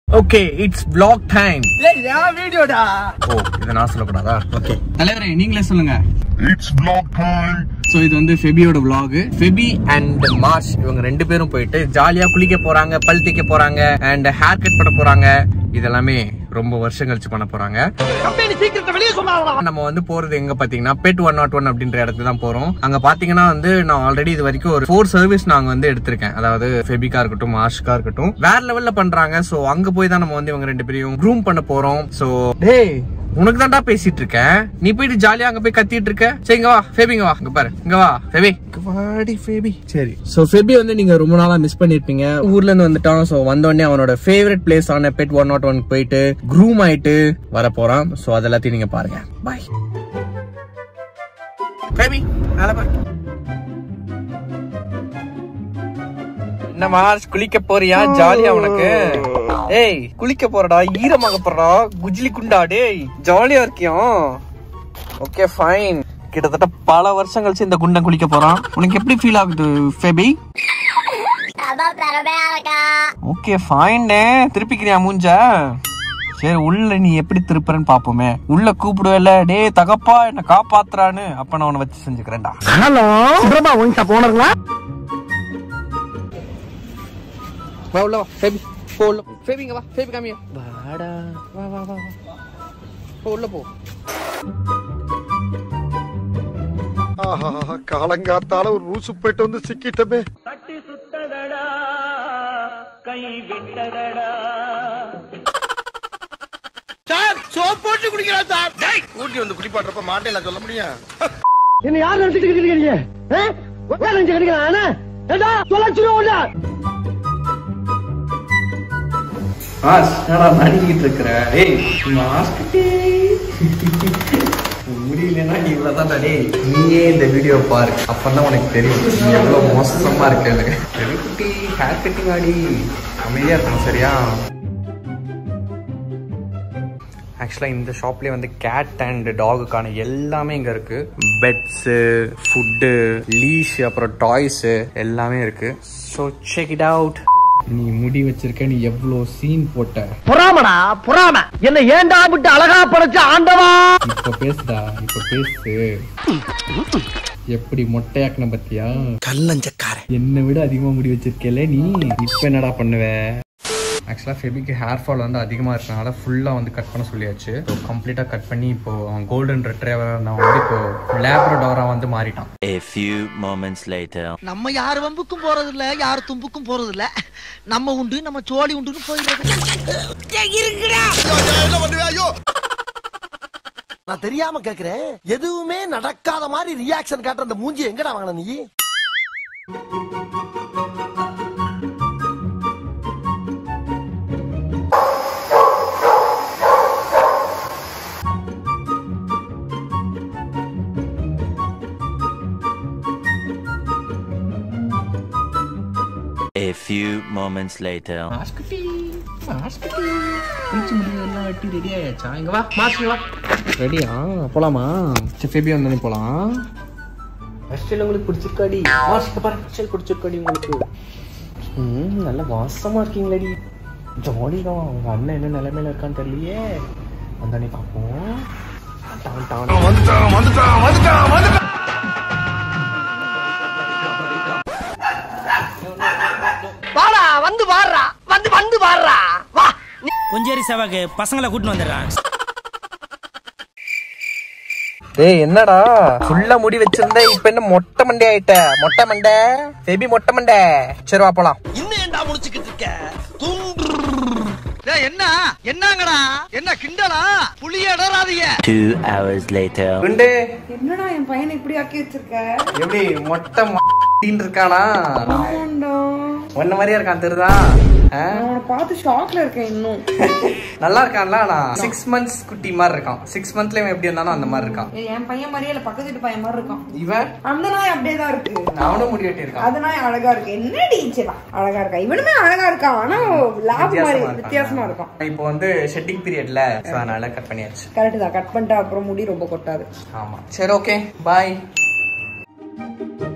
Okay it's vlog time வீடியோடா ஓ இதை நான் சொல்லக்கூடாதா ஓகே தலைவரே நீங்களே சொல்லுங்க It's vlog time. ஸோ இது வந்து ஃபெபியோட vlog ஃபெபி அண்ட் மார்ச் இவங்க ரெண்டு பேரும் போயிட்டு ஜாலியா குளிக்க போறாங்க பல் தேய்க்க போறாங்க அண்ட் ஹேர் கட் பண்ண போறாங்க இதெல்லாமே ரொம்ப வருஷம் கழிச்சு பண்ண போறாங்க கம்பெனி சீக்கிரத்தை வெளியே சொன்னாங்களா நம்ம வந்து போறது எங்க பாத்தீங்கன்னா பெட் ஒன் நாட் ஒன் அப்படின்ற இடத்துக்கு தான் போறோம் அங்க பாத்தீங்கன்னா வந்து நான் ஆல்ரெடி இது வரைக்கும் ஒரு ஃபோர் சர்வீஸ் நாங்க வந்து எடுத்திருக்கேன் அதாவது ஃபெபிகா இருக்கட்டும் மார்ஷ்கா இருக்கட்டும் வேற லெவல்ல பண்றாங்க சோ அங்க போய் தான் நம்ம வந்து இவங்க ரெண்டு பேரையும் க்ரூம் பண்ண போறோம் சோ டேய் உனக்கு தான்டா பேசிட்டு இருக்கேன் நீ போயிட்டு ஜாலியா அங்க போய் கத்திட்டு இருக்க சரி இங்க வா ஃபெபி இங்க வா இங்க பாரு இங்க வா ஃபெபி இங்க வாடி ஃபெபி சரி சோ ஃபெபி வந்து நீங்க ரொம்ப நாளா மிஸ் பண்ணிருப்பீங்க ஊர்ல இருந்து வந்துட்டான் சோ வந்த உடனே அவனோட ஃபேவரட் பிளேஸ் ஆன பெட் ஒன் நாட் ஒன் போயிட்டு க்ரூம் ஆயிட்டு வர போறான் சோ அது எல்லாத்தையும் நீங்க பாருங்க பாய் பேபி மேல பாரு என்ன மார்ச் குளிக்க போறியா ஜாலியா உனக்கு ஏய் குளிக்க போறடா ஈரமாக போறடா குஜ்லி குண்டா டேய் ஜாலியா இருக்கியும் ஓகே ஃபைன் கிட்டத்தட்ட பல வருஷம் கழிச்சு இந்த குண்டன் குளிக்க போறான் உனக்கு எப்படி ஃபீல் ஆகுது ஃபெபி ஓகே ஃபைன்டே திருப்பிக்கிறியா மூஞ்ச சரி உள்ள நீ எப்படி திருப்புறன்னு பாப்போமே உள்ள கூப்பிடுவேல டேய் தகப்பா என்ன காப்பாத்துறான்னு அப்ப நான் உன்னை வச்சு செஞ்சுக்கிறேன்டா ஹலோ சுப்ரமா ஒன் ஷாப் ஓனருங்களா வா உள்ள வா ஃபேபி போ உள்ள ஃபேபி இங்க வா ஃபேபி காமியா வாடா வா வா வா வா போ உள்ள போ ஆஹா காலங்காத்தால ஒரு ரூசு போயிட்டு வந்து சிக்கிட்டமே சார் சோப் போட்டு குடிக்கிறா சார் ஊட்டி வந்து குளிப்பாட்டுறப்ப மாட்டேன் நான் சொல்ல முடியும் என்ன யார் நினைச்சிட்டு இருக்கீங்க வேற நினைச்சு கிடைக்கிறா ஏடா தொலைச்சிருவோம்ல மாஸ் என்னடா நடிக்கிட்டு இருக்கிற ஏய் மாஸ்க் முடியலன்னா நீ இவ்வளவுதான் டேய் நீயே இந்த வீடியோ பாரு அப்பதான் உனக்கு தெரியும் நீ எவ்வளவு மோசமா இருக்க குட்டி ஹேர் கட்டிங் ஆடி அமைதியா இருக்கணும் சரியா ஆக்சுவலாக இந்த ஷாப்லேயே வந்து கேட் அண்ட் டாகுக்கான எல்லாமே இங்கே இருக்கு பெட்ஸு ஃபுட்டு லீஷ் அப்புறம் டாய்ஸு எல்லாமே இருக்கு ஸோ செக் இட் அவுட் நீ முடி வச்சிருக்க நீ எவ்வளோ சீன் போட்ட பொறாமடா பொறாம என்ன ஏண்டா விட்டு அழகா படைச்ச ஆண்டவா இப்போ பேசுடா இப்போ பேசு எப்படி மொட்டையாக்குன பத்தியா கல்லஞ்சக்காரன் என்னை விட அதிகமாக முடி வச்சிருக்கேல நீ இப்போ என்னடா பண்ணுவ ஆக்சுவலாக ஃபெபிக்கு ஹேர் ஃபால் வந்து அதிகமாக இருக்கனால ஃபுல்லாக வந்து கட் பண்ண சொல்லியாச்சு ஸோ கம்ப்ளீட்டாக கட் பண்ணி இப்போ அவன் கோல்டன் ரெட்ரேவர் நான் வந்து இப்போ லேப்ரடோரா வந்து மாறிட்டான் A few moments later. நம்ம யார் வம்புக்கும் போறது இல்ல யார் தும்புக்கும் போறது இல்ல நம்ம உண்டு நம்ம சோழி உண்டுன்னு போயிடுறது நான் தெரியாம கேக்குறேன் எதுவுமே நடக்காத மாதிரி ரியாக்ஷன் காட்டுற அந்த மூஞ்சி எங்கடா வாங்கின நீ A few moments later. மாஸ்குட்டி மாஸ்குட்டி குளிச்சு முடியெல்லாம் வெட்டி ரெடி ஆயாச்சா இங்க வா மாஸ்க் வா ரெடியா போலாமா சரி ஃபெபி வந்தோடனே போலாம் ஹெர்ஸ்டைல் உங்களுக்கு பிடிச்சிருக்காடி மாஸ்க் பாரு ஹெர்ஸ்டைல் பிடிச்சிருக்காடி உங்களுக்கு ம் நல்ல வாசமா இருக்கீங்களேடி ஜாலி தான் உங்க அண்ணன் என்ன நிலைமையில இருக்கான்னு தெரியலையே வந்தானே பார்ப்போம் டான் டான் வந்துட்டான் வந்துட்டான் வந்துட்டான் வந்துட்டான் வாடா வந்து வாடுறா வந்து வந்து வாடுறா வா கொஞ்சேரி செவாக்கு பசங்களை கூட்டின்னு வந்துடுறான் டேய் என்னடா ஃபுல்லா முடி வச்சிருந்த இப்ப என்ன மொட்டை மண்டை ஆயிட்ட மொட்டை மண்டை பேபி மொட்டை மண்டை சரி வா போலாம் இன்னும் ஏன்டா முடிச்சுக்கிட்டு இருக்க துண்டு டேய் என்ன என்னங்கடா என்ன கிண்டலா புளிய இடறாதீங்க Two hours later. குண்டு என்னடா என் பையனை இப்படி ஆக்கி வச்சிருக்க எப்படி மொட்டை மொட்டின்னு இருக்கானா ஆமாண்டா. ஒன்ன மாதிரியா இருக்கான் தெரியுதா ஆ? நான் அவனை பார்த்து ஷாக்ல இருக்கேன் இன்னும் நல்லா இருக்கான்ல ஆனா சிக்ஸ் மந்த்ஸ் குட்டி மாதிரி இருக்கான் சிக்ஸ் மந்த்ல இவன் எப்படி இருந்தாலும் அந்த மாதிரி இருக்கான் ஏய், என் பையன் மாதிரியே இல்ல பக்கத்து வீட்டு பையன் மாதிரி இருக்கான் இவன் அந்த நாய் அப்படியே தான் இருக்கு அவனும் முடி வெட்டி இருக்கான் அது நாய் அழகா இருக்கு என்னடி சரி அழகா இருக்கா இவனுமே அழகா இருக்கான் ஆனா லேப் மாதிரி வித்தியாசமா வித்தியாசமா இருக்கான். இருக்கான் இப்போ வந்து ஷெட்டிங் பீரியட்ல அதனால கட் பண்ணியாச்சு கரெக்ட் தான் கட் பண்ணிட்டா அப்புறம் முடி ரொம்ப கொட்டாது ஆமா சரி ஓகே பாய்